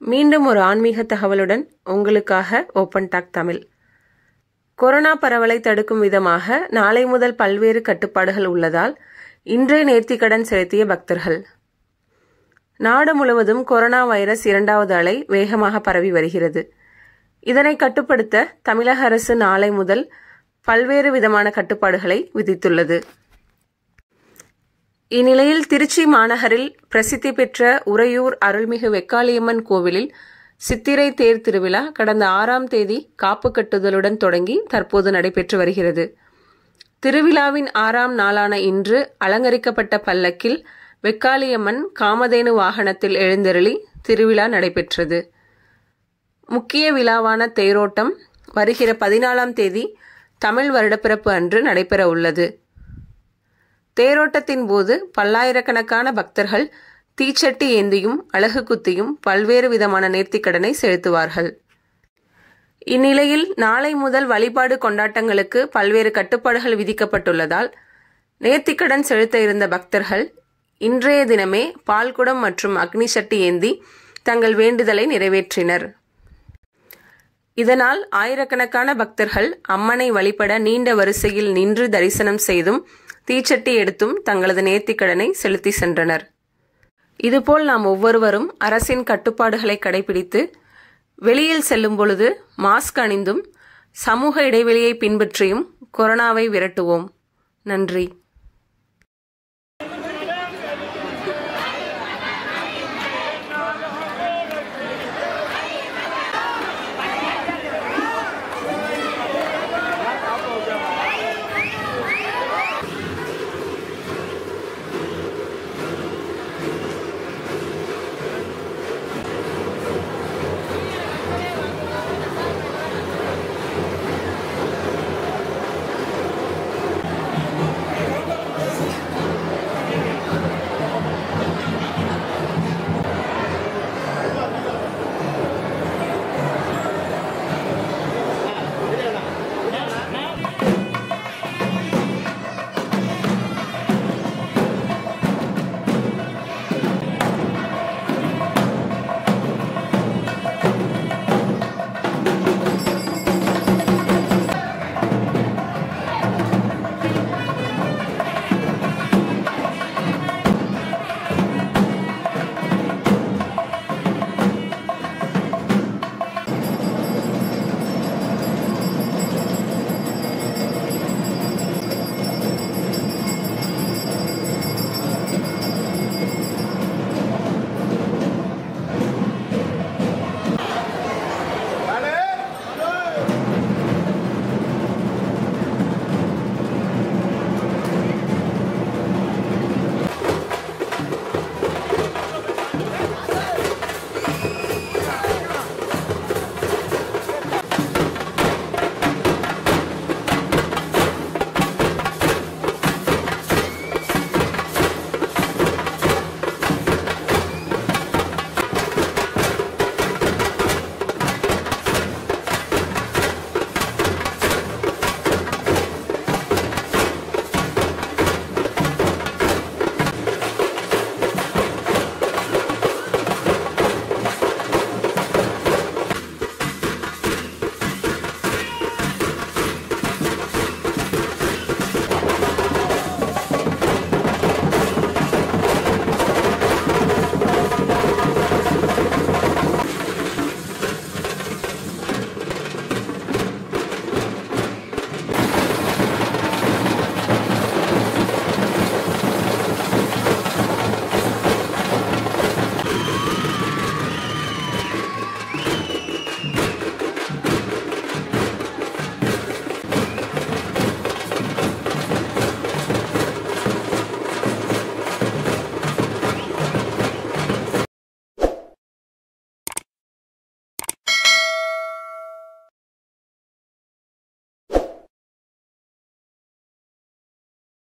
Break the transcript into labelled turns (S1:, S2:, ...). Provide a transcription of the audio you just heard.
S1: மீண்டும் ஒரு ஆன்மீக தகவலுடன் உங்களுக்காக ஓப்பன் டாக் தமிழ் கொரோனா பரவலை தடுக்கும் விதமாக நாளை முதல் பல்வேறு கட்டுப்பாடுகள் உள்ளதால் இன்றே நேர்த்திக்கடன் செலுத்திய பக்தர்கள் நாடு முழுவதும் கொரோனா வைரஸ் இரண்டாவது அலை வேகமாக பரவி வருகிறது இதனை கட்டுப்படுத்த தமிழக அரசு நாளை முதல் பல்வேறு விதமான கட்டுப்பாடுகளை விதித்துள்ளது இந்நிலையில் திருச்சி மாநகரில் பிரசித்தி பெற்ற உறையூர் அருள்மிகு வெக்காளியம்மன் கோவிலில் சித்திரை தேர் திருவிழா கடந்த ஆறாம் தேதி காப்பு கட்டுதலுடன் தொடங்கி தற்போது நடைபெற்று வருகிறது திருவிழாவின் ஆறாம் நாளான இன்று அலங்கரிக்கப்பட்ட பல்லக்கில் வெக்காளியம்மன் காமதேனு வாகனத்தில் எழுந்தருளி திருவிழா நடைபெற்றது முக்கிய விழாவான தேரோட்டம் வருகிற பதினாலாம் தேதி தமிழ் வருடப்பிறப்பு அன்று நடைபெற உள்ளது தேரோட்டத்தின் போது பல்லாயிரக்கணக்கான பக்தர்கள் தீச்சட்டி ஏந்தியும் அழகு குத்தியும் பல்வேறு விதமான நேர்த்திக்கடனை செலுத்துவார்கள் இந்நிலையில் நாளை முதல் வழிபாடு கொண்டாட்டங்களுக்கு பல்வேறு கட்டுப்பாடுகள் விதிக்கப்பட்டுள்ளதால் நேர்த்திக்கடன் செலுத்த இருந்த பக்தர்கள் இன்றைய தினமே பால்குடம் மற்றும் அக்னி சட்டி ஏந்தி தங்கள் வேண்டுதலை நிறைவேற்றினர் இதனால் ஆயிரக்கணக்கான பக்தர்கள் அம்மனை வழிபட நீண்ட வரிசையில் நின்று தரிசனம் செய்தும் தீச்சட்டி எடுத்தும் தங்களது நேர்த்திக்கடனை செலுத்தி சென்றனர் இதுபோல் நாம் ஒவ்வொருவரும் அரசின் கட்டுப்பாடுகளை கடைபிடித்து வெளியில் செல்லும் பொழுது மாஸ்க் அணிந்தும் சமூக இடைவெளியை பின்பற்றியும் கொரோனாவை விரட்டுவோம் நன்றி